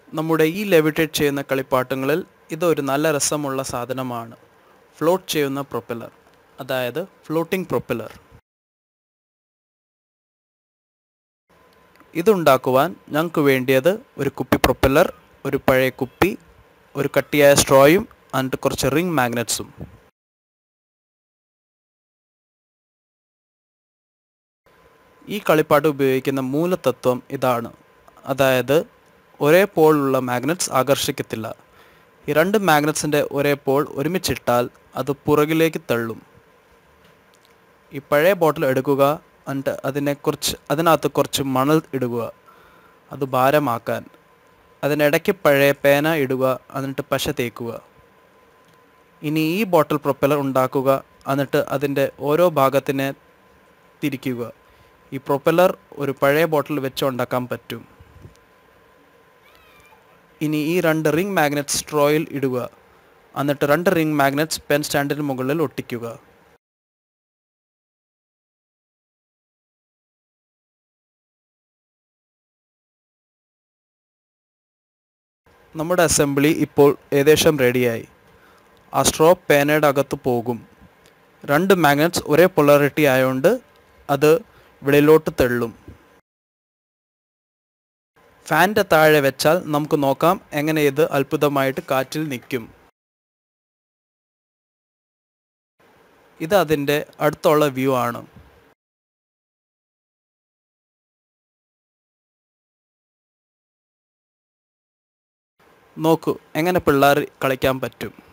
നമ്മുടെ ഈ ലെവിറ്റേറ്റ് ചെയ്യുന്ന കളിപ്പാട്ടങ്ങളിൽ ഇതൊരു നല്ല രസമുള്ള സാധനമാണ് ഫ്ലോട്ട് ചെയ്യുന്ന പ്രൊപ്പല്ലർ അതായത് ഫ്ലോട്ടിംഗ് പ്രൊപ്പല്ലർ ഇതുണ്ടാക്കുവാൻ ഞങ്ങൾക്ക് വേണ്ടിയത് ഒരു കുപ്പി പ്രൊപ്പല്ലർ ഒരു പഴയ കുപ്പി ഒരു കട്ടിയായ സ്ട്രോയും എന്നിട്ട് കുറച്ച് റിംഗ് മാഗ്നറ്റ്സും ഈ കളിപ്പാട്ട് ഉപയോഗിക്കുന്ന മൂലതത്വം ഇതാണ് അതായത് ഒരേ പോളുള്ള മാഗ്നറ്റ്സ് ആകർഷിക്കത്തില്ല ഈ രണ്ട് മാഗ്നറ്റ്സിൻ്റെ ഒരേ പോൾ ഒരുമിച്ചിട്ടാൽ അത് പുറകിലേക്ക് തള്ളും ഈ പഴയ ബോട്ടിൽ എടുക്കുക എന്നിട്ട് അതിനെ കുറച്ച് അതിനകത്ത് കുറച്ച് മണൽ ഇടുക അത് ഭാരമാക്കാൻ അതിനിടയ്ക്ക് പഴയ പേന ഇടുക എന്നിട്ട് പശ തേക്കുക ഇനി ഈ ബോട്ടിൽ പ്രൊപ്പല്ലർ ഉണ്ടാക്കുക എന്നിട്ട് അതിൻ്റെ ഓരോ ഭാഗത്തിനെ തിരിക്കുക ഈ പ്രൊപ്പല്ലർ ഒരു പഴയ ബോട്ടിൽ വെച്ച് ഉണ്ടാക്കാൻ പറ്റും ഇനി ഈ രണ്ട് റിംഗ് മാഗ്നറ്റ്സ് സ്ട്രോയിൽ ഇടുക എന്നിട്ട് രണ്ട് റിംഗ് മാഗ്നറ്റ്സ് പെൻ സ്റ്റാൻഡിന് മുകളിൽ ഒട്ടിക്കുക നമ്മുടെ അസംബ്ലി ഇപ്പോൾ ഏകദേശം റെഡിയായി ആ സ്ട്രോ പേനയുടെ അകത്ത് പോകും രണ്ട് മാഗ്നറ്റ്സ് ഒരേ പൊളാരിറ്റി ആയതുകൊണ്ട് അത് വെളിയിലോട്ട് തള്ളും ഫാൻ്റെ താഴെ വെച്ചാൽ നമുക്ക് നോക്കാം എങ്ങനെ ഇത് അത്ഭുതമായിട്ട് കാറ്റിൽ നിൽക്കും ഇത് അതിൻ്റെ അടുത്തുള്ള വ്യൂ ആണ് നോക്കൂ എങ്ങനെ പിള്ളേർ കളിക്കാൻ പറ്റും